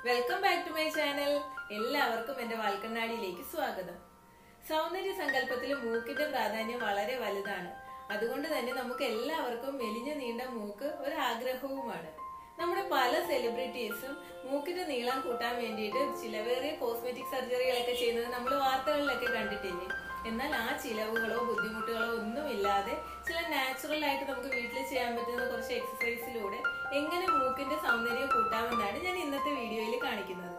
welcome back to my channel എല്ലാവർക്കും എന്റെ വാൽക്കണ്ണാടിയിലേക്ക് സ്വാഗതം സൗന്ദര്യ സങ്കല്പത്തിൽ മൂക്കിന്റെ പ്രാധാന്യം വളരെ വലുതാണ് അതുകൊണ്ട് തന്നെ നമുക്ക് എല്ലാവർക്കും മെലിഞ്ഞ നീണ്ട മൂക്ക് ഒരു ആഗ്രഹവുമാണ് നമ്മുടെ പല സെലിബ്രിറ്റീസും മൂക്കിന്റെ നീളം കൂട്ടാൻ വേണ്ടിയിട്ട് ചിലവേറിയ കോസ്മെറ്റിക് സർജറികളൊക്കെ ചെയ്യുന്നത് നമ്മൾ വാർത്തകളിലൊക്കെ കണ്ടിട്ടില്ലേ എന്നാൽ ആ ചിലവുകളോ ബുദ്ധിമുട്ടുകളോ ഒന്നുമില്ലാതെ ചില നാച്ചുറൽ ആയിട്ട് നമുക്ക് വീട്ടിൽ ചെയ്യാൻ പറ്റുന്ന കുറച്ച് എക്സസൈസിലൂടെ എങ്ങനെ മൂക്കിന്റെ സൗന്ദര്യം കൂട്ടാമെന്നാണ് ഞാൻ ഇന്നത്തെ വീഡിയോയിൽ കാണിക്കുന്നത്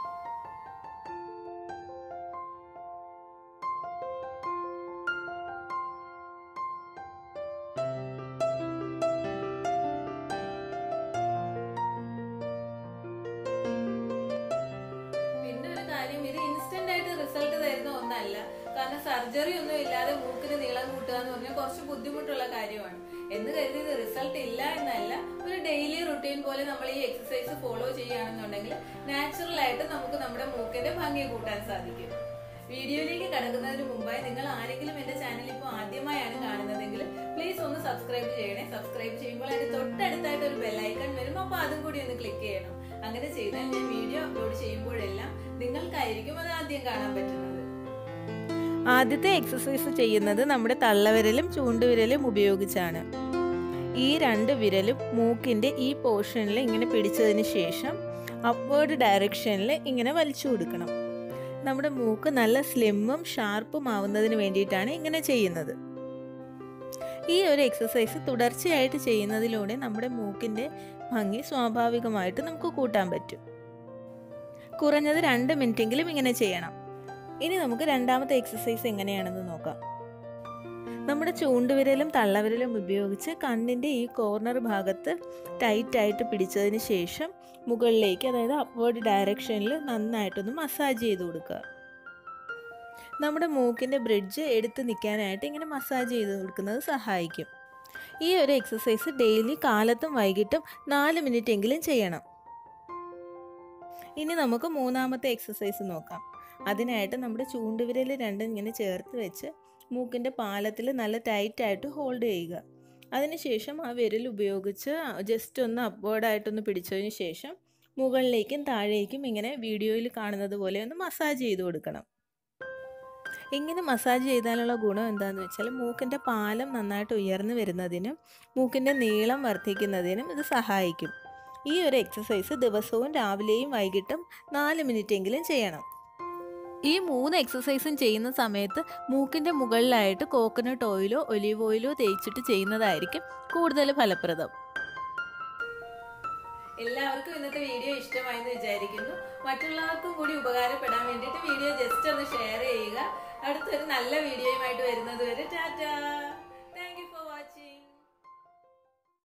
പിന്നെ ഒരു കാര്യം ഇത് ഇൻസ്റ്റന്റ് ആയിട്ട് റിസൾട്ട് തരുന്ന ഒന്നല്ല കാരണം സർജറി ഒന്നും ഇല്ലാതെ മൂക്കിന് നീളം കൂട്ടുക എന്ന് പറഞ്ഞാൽ കുറച്ച് ബുദ്ധിമുട്ടുള്ള കാര്യമാണ് എന്ന് കരുതി ഇത് റിസൾട്ട് ഇല്ല എന്നല്ല ഒരു ഡെയിലി റുട്ടീൻ പോലെ നമ്മൾ ഈ എക്സസൈസ് ഫോളോ ചെയ്യുകയാണെന്നുണ്ടെങ്കിൽ നാച്ചുറൽ ആയിട്ട് നമുക്ക് നമ്മുടെ മൂക്കിന്റെ ഭംഗി കൂട്ടാൻ സാധിക്കും വീഡിയോയിലേക്ക് കടക്കുന്നതിന് മുമ്പായി നിങ്ങൾ ആരെങ്കിലും എന്റെ ചാനൽ ഇപ്പോൾ ആദ്യമായാണ് കാണുന്നതെങ്കിൽ പ്ലീസ് ഒന്ന് സബ്സ്ക്രൈബ് ചെയ്യണേ സബ്സ്ക്രൈബ് ചെയ്യുമ്പോൾ അതിന് തൊട്ടടുത്തായിട്ട് ഒരു ബെല്ലൈക്കൺ വരും അപ്പോൾ അതും കൂടി ഒന്ന് ക്ലിക്ക് ചെയ്യണം അങ്ങനെ ചെയ്താൽ ഞാൻ വീഡിയോ അപ്ലോഡ് ചെയ്യുമ്പോഴെല്ലാം നിങ്ങൾക്കായിരിക്കും അത് ആദ്യം കാണാൻ പറ്റുന്നത് ആദ്യത്തെ എക്സസൈസ് ചെയ്യുന്നത് നമ്മുടെ തള്ളവിരലും ചൂണ്ടുവിരലും ഉപയോഗിച്ചാണ് ഈ രണ്ട് വിരലും മൂക്കിൻ്റെ ഈ പോർഷനിൽ ഇങ്ങനെ പിടിച്ചതിന് ശേഷം അപ്വേർഡ് ഡയറക്ഷനിൽ ഇങ്ങനെ വലിച്ചു കൊടുക്കണം നമ്മുടെ മൂക്ക് നല്ല സ്ലിമ്മും ഷാർപ്പും ആവുന്നതിന് വേണ്ടിയിട്ടാണ് ഇങ്ങനെ ചെയ്യുന്നത് ഈ ഒരു എക്സസൈസ് തുടർച്ചയായിട്ട് ചെയ്യുന്നതിലൂടെ നമ്മുടെ മൂക്കിൻ്റെ ഭംഗി സ്വാഭാവികമായിട്ട് നമുക്ക് കൂട്ടാൻ പറ്റും കുറഞ്ഞത് രണ്ട് മിനിറ്റെങ്കിലും ഇങ്ങനെ ചെയ്യണം ഇനി നമുക്ക് രണ്ടാമത്തെ എക്സസൈസ് എങ്ങനെയാണെന്ന് നോക്കാം നമ്മുടെ ചൂണ്ടുവിരലും തള്ളവിരലും ഉപയോഗിച്ച് കണ്ണിൻ്റെ ഈ കോർണർ ഭാഗത്ത് ടൈറ്റായിട്ട് പിടിച്ചതിന് ശേഷം മുകളിലേക്ക് അതായത് അപ്വേർഡ് ഡയറക്ഷനിൽ നന്നായിട്ടൊന്ന് മസാജ് ചെയ്ത് കൊടുക്കുക നമ്മുടെ മൂക്കിൻ്റെ ബ്രിഡ്ജ് എടുത്ത് നിൽക്കാനായിട്ട് ഇങ്ങനെ മസാജ് ചെയ്ത് കൊടുക്കുന്നത് സഹായിക്കും ഈ ഒരു എക്സസൈസ് ഡെയിലി കാലത്തും വൈകിട്ടും നാല് മിനിറ്റ് എങ്കിലും ചെയ്യണം ഇനി നമുക്ക് മൂന്നാമത്തെ എക്സസൈസ് നോക്കാം അതിനായിട്ട് നമ്മുടെ ചൂണ്ടുവിരൽ രണ്ടും ഇങ്ങനെ ചേർത്ത് വെച്ച് മൂക്കിൻ്റെ പാലത്തിൽ നല്ല ടൈറ്റായിട്ട് ഹോൾഡ് ചെയ്യുക അതിനുശേഷം ആ വിരൽ ഉപയോഗിച്ച് ജസ്റ്റ് ഒന്ന് അപ്വേർഡായിട്ടൊന്ന് പിടിച്ചതിന് ശേഷം മുകളിലേക്കും താഴേക്കും ഇങ്ങനെ വീഡിയോയിൽ കാണുന്നത് പോലെ ഒന്ന് മസാജ് ചെയ്ത് കൊടുക്കണം ഇങ്ങനെ മസാജ് ചെയ്താലുള്ള ഗുണം എന്താണെന്ന് വെച്ചാൽ മൂക്കിൻ്റെ പാലം നന്നായിട്ട് ഉയർന്നു വരുന്നതിനും മൂക്കിൻ്റെ നീളം വർദ്ധിക്കുന്നതിനും ഇത് സഹായിക്കും ഈ ഒരു എക്സസൈസ് ദിവസവും രാവിലെയും വൈകിട്ടും നാല് മിനിറ്റെങ്കിലും ചെയ്യണം ഈ മൂന്ന് എക്സസൈസും ചെയ്യുന്ന സമയത്ത് മൂക്കിൻ്റെ മുകളിലായിട്ട് കോക്കനട്ട് ഓയിലോ ഒലീവ് ഓയിലോ തേച്ചിട്ട് ചെയ്യുന്നതായിരിക്കും കൂടുതൽ ഫലപ്രദം എല്ലാവർക്കും ഇന്നത്തെ വീഡിയോ ഇഷ്ടമായെന്ന് വിചാരിക്കുന്നു മറ്റുള്ളവർക്കും കൂടി ഉപകാരപ്പെടാൻ വേണ്ടിയിട്ട് വീഡിയോ ജസ്റ്റ് ഒന്ന് ഷെയർ ചെയ്യുക അടുത്തൊരു നല്ല വീഡിയോയുമായിട്ട് വരുന്നത് വരെ ടാറ്റാ